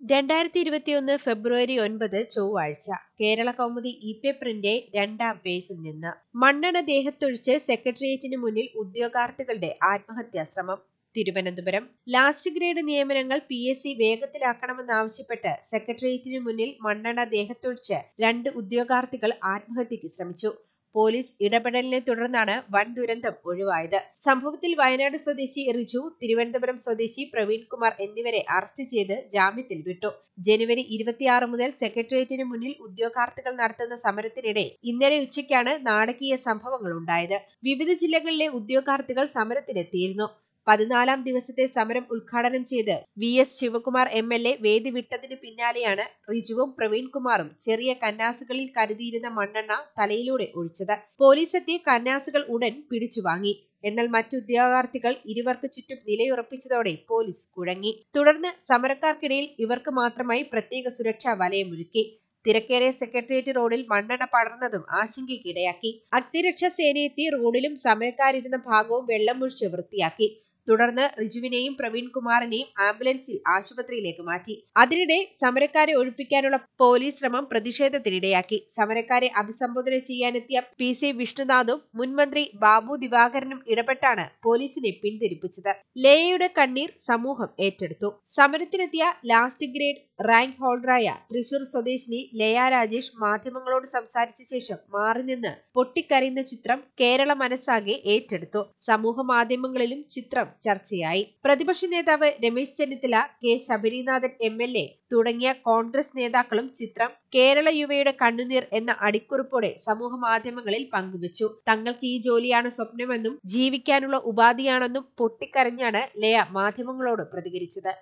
രണ്ടായിരത്തി ഇരുപത്തിയൊന്ന് ഫെബ്രുവരി ഒൻപത് ചൊവ്വാഴ്ച കേരള കൗമുദി ഇ പേപ്പറിന്റെ രണ്ടാം പേജിൽ നിന്ന് മണ്ണെണ്ണ ദേഹത്തൊഴിച്ച് സെക്രട്ടേറിയറ്റിന് മുന്നിൽ ഉദ്യോഗാർത്ഥികളുടെ ആത്മഹത്യാ ശ്രമം തിരുവനന്തപുരം ലാസ്റ്റ് ഗ്രേഡ് നിയമനങ്ങൾ പി എസ് സി വേഗത്തിലാക്കണമെന്നാവശ്യപ്പെട്ട് സെക്രട്ടേറിയറ്റിന് മുന്നിൽ മണ്ണെണ്ണ ദേഹത്തൊഴിച്ച് രണ്ട് ഉദ്യോഗാർത്ഥികൾ ആത്മഹത്യയ്ക്ക് ശ്രമിച്ചു പോലീസ് ഇടപെടലിനെ തുടർന്നാണ് വൻ ദുരന്തം ഒഴിവായത് സംഭവത്തിൽ വയനാട് സ്വദേശി റിജു തിരുവനന്തപുരം സ്വദേശി പ്രവീൺ കുമാർ എന്നിവരെ അറസ്റ്റ് ചെയ്ത് ജാമ്യത്തിൽ വിട്ടു ജനുവരി ഇരുപത്തിയാറ് മുതൽ സെക്രട്ടേറിയറ്റിന് മുന്നിൽ ഉദ്യോഗാർത്ഥികൾ നടത്തുന്ന സമരത്തിനിടെ ഇന്നലെ ഉച്ചയ്ക്കാണ് നാടകീയ സംഭവങ്ങൾ ഉണ്ടായത് വിവിധ ജില്ലകളിലെ ഉദ്യോഗാർത്ഥികൾ സമരത്തിനെത്തിയിരുന്നു പതിനാലാം ദിവസത്തെ സമരം ഉദ്ഘാടനം ചെയ്ത് V S Sivakumar M L A വേദി വിട്ടതിന് പിന്നാലെയാണ് റിജുവും പ്രവീൺ കുമാറും ചെറിയ കന്നാസുകളിൽ കരുതിയിരുന്ന മണ്ണെണ്ണ തലയിലൂടെ ഒഴിച്ചത് പോലീസ് എത്തി കന്നാസുകൾ ഉടൻ പിടിച്ചുവാങ്ങി എന്നാൽ മറ്റു ഉദ്യോഗാർത്ഥികൾ ഇരുവർക്ക് ചുറ്റും നിലയുറപ്പിച്ചതോടെ പോലീസ് കുഴങ്ങി തുടർന്ന് സമരക്കാർക്കിടയിൽ ഇവർക്ക് മാത്രമായി പ്രത്യേക സുരക്ഷാ വലയമൊരുക്കി തിരക്കേറിയ സെക്രട്ടേറിയറ്റ് റോഡിൽ മണ്ണെണ്ണ പടർന്നതും ആശങ്കയ്ക്കിടയാക്കി അഗ്നിരക്ഷാ സേനയെത്തി റോഡിലും സമരക്കാരിരുന്ന ഭാഗവും വെള്ളമൊഴിച്ച് വൃത്തിയാക്കി തുടർന്ന് റിജുവിനെയും പ്രവീൺ കുമാറിനെയും ആംബുലൻസിൽ ആശുപത്രിയിലേക്ക് മാറ്റി അതിനിടെ സമരക്കാരെ ഒഴിപ്പിക്കാനുള്ള പോലീസ് ശ്രമം പ്രതിഷേധത്തിനിടയാക്കി സമരക്കാരെ അഭിസംബോധന ചെയ്യാനെത്തിയ പി സി വിഷ്ണുനാഥും മുൻമന്ത്രി ബാബു ദിവാകരനും ഇടപെട്ടാണ് പോലീസിനെ പിന്തിരിപ്പിച്ചത് ലേയയുടെ കണ്ണീർ സമൂഹം ഏറ്റെടുത്തു സമരത്തിനെത്തിയ ലാസ്റ്റ് ഗ്രേഡ് റാങ്ക് ഹോൾഡറായ തൃശൂർ സ്വദേശിനി ലയ രാജേഷ് മാധ്യമങ്ങളോട് സംസാരിച്ച ശേഷം മാറി നിന്ന് പൊട്ടിക്കരയുന്ന ചിത്രം കേരള മനസ്സാകെ ഏറ്റെടുത്തു സമൂഹ മാധ്യമങ്ങളിലും ചിത്രം ചർച്ചയായി പ്രതിപക്ഷ നേതാവ് Ramesh Chennithala K Sabarinathan M L A തുടങ്ങിയ കോൺഗ്രസ് നേതാക്കളും ചിത്രം കേരള യുവയുടെ കണ്ണുനീർ എന്ന അടിക്കുറിപ്പോടെ സമൂഹ മാധ്യമങ്ങളിൽ പങ്കുവച്ചു തങ്ങൾക്ക് ഈ ജോലിയാണ് സ്വപ്നമെന്നും ജീവിക്കാനുള്ള ഉപാധിയാണെന്നും പൊട്ടിക്കരഞ്ഞാണ് ലയ മാധ്യമങ്ങളോട് പ്രതികരിച്ചത്